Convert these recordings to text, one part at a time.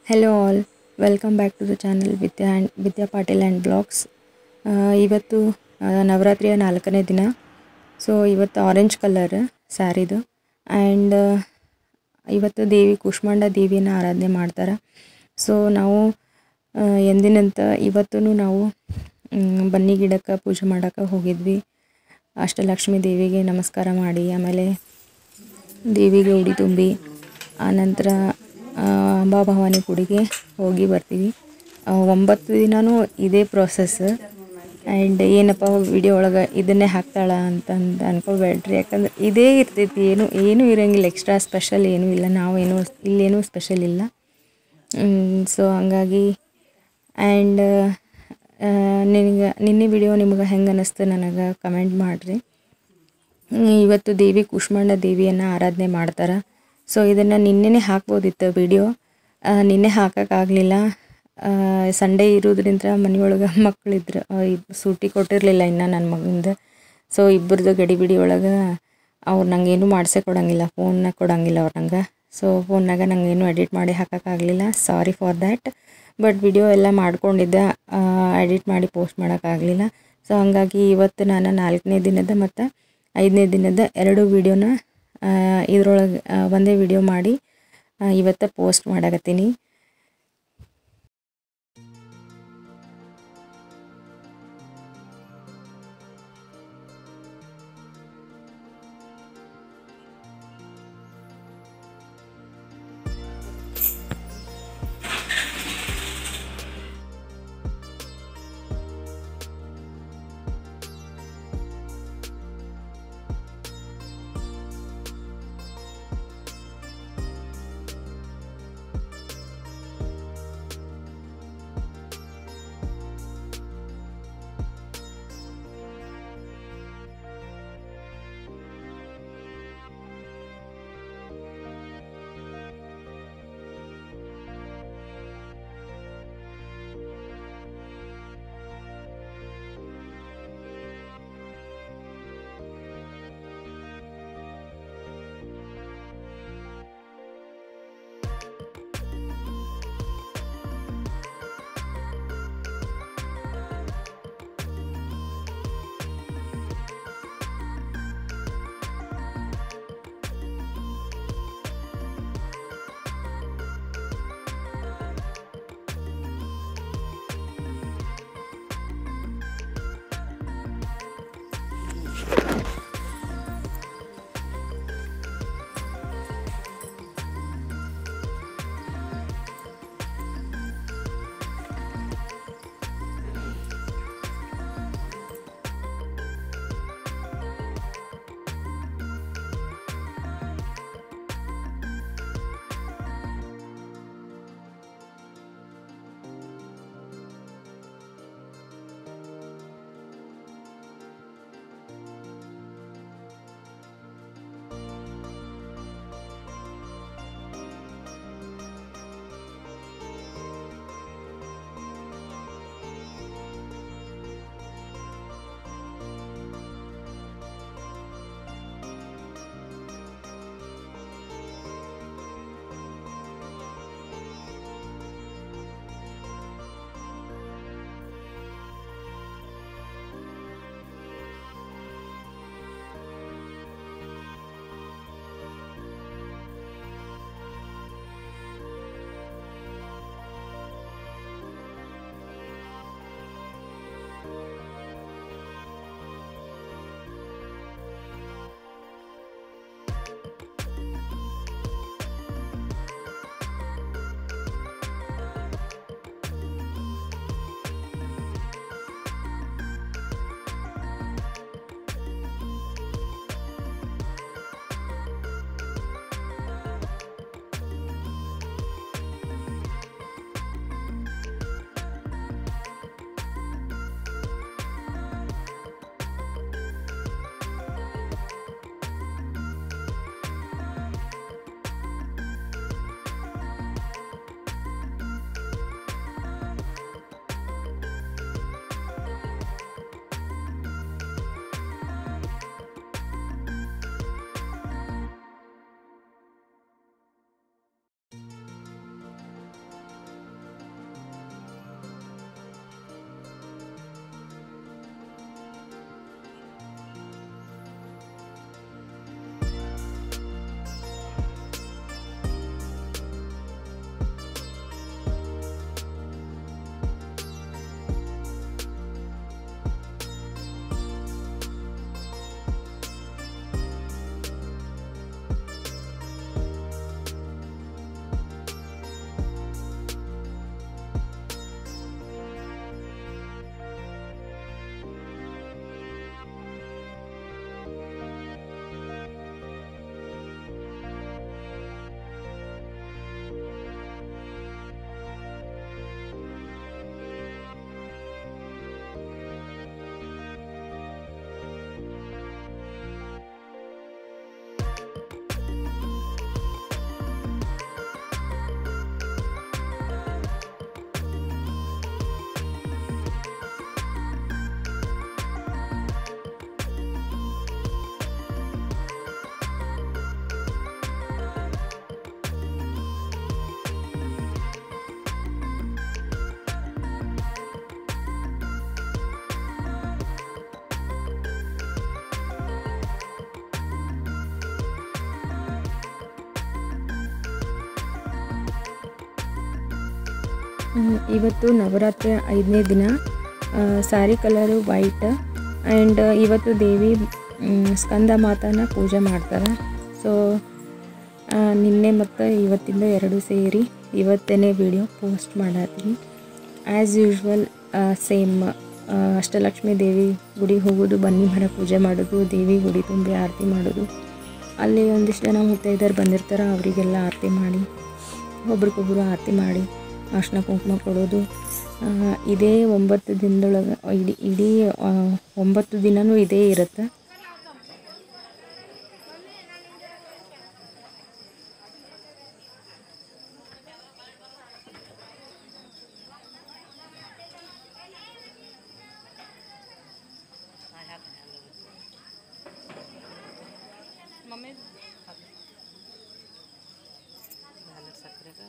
hello all welcome back to the channel Vidya and Vidya Patil and blogs ಇವತ್ತು ಆ, ನವರಾತ್ರಿಯ ನಾಲ್ಕನೇ ದಿನ ಸೊ ಇವತ್ತು ಆರೆಂಜ್ ಕಲರ್ ಸ್ಯಾರಿದು ಆ್ಯಂಡ್ ಇವತ್ತು ದೇವಿ ಕುಷ್ಮಾಂಡ ದೇವಿಯನ್ನು ಆರಾಧನೆ ಮಾಡ್ತಾರೆ ಸೊ ನಾವು ಆ, ಎಂದಿನಂತ ಇವತ್ತು ನಾವು ಮ್, ಬನ್ನಿ ಗಿಡಕ್ಕೆ ಪೂಜೆ ಮಾಡೋಕ್ಕೆ ಹೋಗಿದ್ವಿ ಅಷ್ಟಲಕ್ಷ್ಮಿ ದೇವಿಗೆ ನಮಸ್ಕಾರ ಮಾಡಿ ಆಮೇಲೆ ದೇವಿಗೆ ಉಡಿ ತುಂಬಿ ಆನಂತರ ಅಂಬಾಭವಾನಿ ಗುಡಿಗೆ ಹೋಗಿ ಬರ್ತೀವಿ ಆ, ಒಂಬತ್ತು ದಿನವೂ ಇದೇ ಪ್ರೊಸೆಸ್ ಆ್ಯಂಡ್ ಏನಪ್ಪ ವಿಡಿಯೋ ಒಳಗೆ ಇದನ್ನೇ ಹಾಕ್ತಾಳ ಅಂತಂದು ಅನ್ಕೋಬೇಡ್ರಿ ಯಾಕಂದ್ರೆ ಇದೇ ಇರ್ತೈತಿ ಏನು ಏನೂ ಇರೋಂಗಿಲ್ಲ ಎಕ್ಸ್ಟ್ರಾ ಸ್ಪೆಷಲ್ ಏನೂ ಇಲ್ಲ ನಾವೇನು ಇಲ್ಲೇನೂ ಸ್ಪೆಷಲ್ ಇಲ್ಲ ಸೊ ಹಂಗಾಗಿ ಆ್ಯಂಡ್ ನಿನಗೆ ನಿನ್ನೆ ವಿಡಿಯೋ ನಿಮ್ಗೆ ಹೆಂಗೆ ಅನ್ನಿಸ್ತು ನನಗೆ ಕಮೆಂಟ್ ಮಾಡಿರಿ ಹ್ಮ್, ಇವತ್ತು ದೇವಿ ಕುಷ್ಮಾಂಡ ದೇವಿಯನ್ನು ಆರಾಧನೆ ಮಾಡ್ತಾರೆ ಸೊ ಇದನ್ನು ನಿನ್ನೆನೇ ಹಾಕ್ಬೋದಿತ್ತು ವಿಡಿಯೋ ನಿನ್ನೆ ಹಾಕೋಕ್ಕಾಗಲಿಲ್ಲ ಸಂಡೇ ಇರೋದ್ರಿಂದ ಮನೆಯೊಳಗೆ ಮಕ್ಕಳಿದ್ರು ಸೂಟಿ ಕೊಟ್ಟಿರಲಿಲ್ಲ ಇನ್ನು ನನ್ನ ಮಗಂದು ಸೊ ಇಬ್ಬರದು ಗಡಿಬಿಡಿ ಒಳಗೆ ಅವ್ರು ನಂಗೇನು ಮಾಡಿಸೇ ಕೊಡಂಗಿಲ್ಲ ಫೋನ್ನ ಕೊಡಂಗಿಲ್ಲ ಅವ್ರು ನಂಗೆ ಸೊ ಫೋನ್ನಾಗ ನಂಗೇನು ಎಡಿಟ್ ಮಾಡಿ ಹಾಕೋಕ್ಕಾಗಲಿಲ್ಲ sorry for that but video ಎಲ್ಲ ಮಾಡ್ಕೊಂಡಿದ್ದೆ ಎಡಿಟ್ ಮಾಡಿ ಪೋಸ್ಟ್ ಮಾಡೋಕ್ಕಾಗಲಿಲ್ಲ ಸೊ ಹಂಗಾಗಿ ಇವತ್ತು ನಾನು ನಾಲ್ಕನೇ ದಿನದ ಮತ್ತು ಐದನೇ ದಿನದ ಎರಡು ವಿಡಿಯೋನ ಇದರೊಳಗೆ ಒಂದೇ ವಿಡಿಯೋ ಮಾಡಿ ಆ, ಇವತ್ತು ಪೋಸ್ಟ್ ಮಾಡಕತ್ತೀನಿ ಹ್ಮ್, ಇವತ್ತು ನವರಾತ್ರಿ ಐದನೇ ದಿನ ಸ್ಯಾರಿ ಕಲರು ವೈಟ್ ಆ್ಯಂಡ್ ಇವತ್ತು ದೇವಿ ಮ್, ಸ್ಕಂದ ಮಾತನ ಪೂಜೆ ಮಾಡ್ತಾರೆ ಸೊ ನಿನ್ನೆ ಮತ್ತು ಇವತ್ತಿಂದ ಎರಡು ಸೇರಿ ಇವತ್ತೇ ವಿಡಿಯೋ ಪೋಸ್ಟ್ ಮಾಡತ್ತೀನಿ as usual same Ashtalakshmi Devi ಗುಡಿಗೆ ಹೋಗೋದು ಬನ್ನಿ ಮರ ಪೂಜೆ ಮಾಡೋದು ದೇವಿ ಗುಡಿ ತುಂಬಿ ಆರತಿ ಮಾಡೋದು ಅಲ್ಲಿ ಒಂದಿಷ್ಟು ಜನ ಮುತ್ತೈದರು ಬಂದಿರ್ತಾರೆ ಅವರಿಗೆಲ್ಲ ಆರತಿ ಮಾಡಿ ಒಬ್ರಿಗೊಬ್ರು ಆರತಿ ಮಾಡಿ ಅರ್ಶಿನ ಕುಂಕುಮ ಕೊಡೋದು ಆ, ಇದೇ ಒಂಬತ್ತು ದಿನದೊಳಗೆ ಇಡೀ ಇಡೀ ಆ, ಒಂಬತ್ತು ದಿನವೂ ಇದೇ ಇರುತ್ತೆ मम्मी झालं सगळं का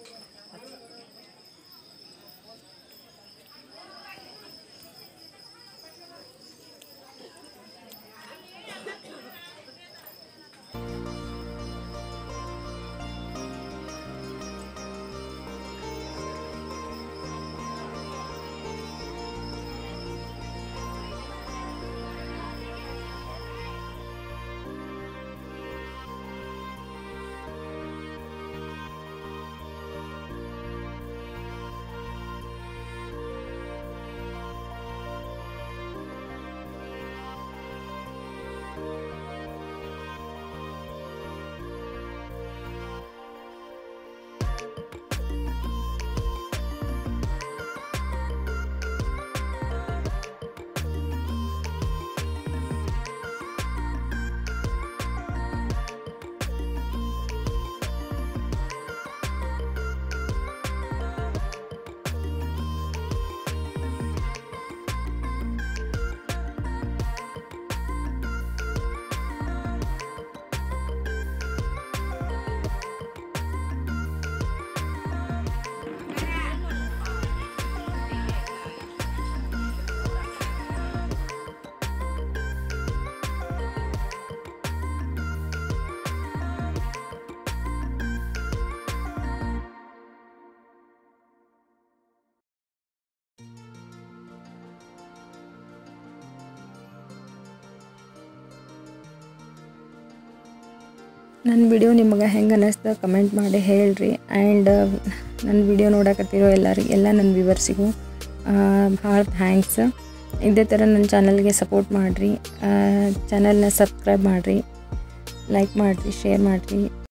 ನನ್ನ ವಿಡಿಯೋ ನಿಮಗೆ ಹೆಂಗೆ ಅನ್ನಿಸ್ತ ಕಮೆಂಟ್ ಮಾಡಿ ಹೇಳ್ರಿ ಆ್ಯಂಡ್ ನನ್ನ ವಿಡಿಯೋ ನೋಡಕತ್ತಿರೋ ಎಲ್ಲರಿಗೆ ಎಲ್ಲ ನನ್ನ ವ್ಯೂವರ್ಸಿಗೂ ಭಾಳ ಥ್ಯಾಂಕ್ಸ್ ಇದೇ ಥರ ನನ್ನ ಚಾನಲ್ಗೆ ಸಪೋರ್ಟ್ ಮಾಡಿರಿ ಚಾನಲ್ನ ಸಬ್ಸ್ಕ್ರೈಬ್ ಮಾಡಿರಿ ಲೈಕ್ ಮಾಡಿರಿ ಶೇರ್ ಮಾಡಿರಿ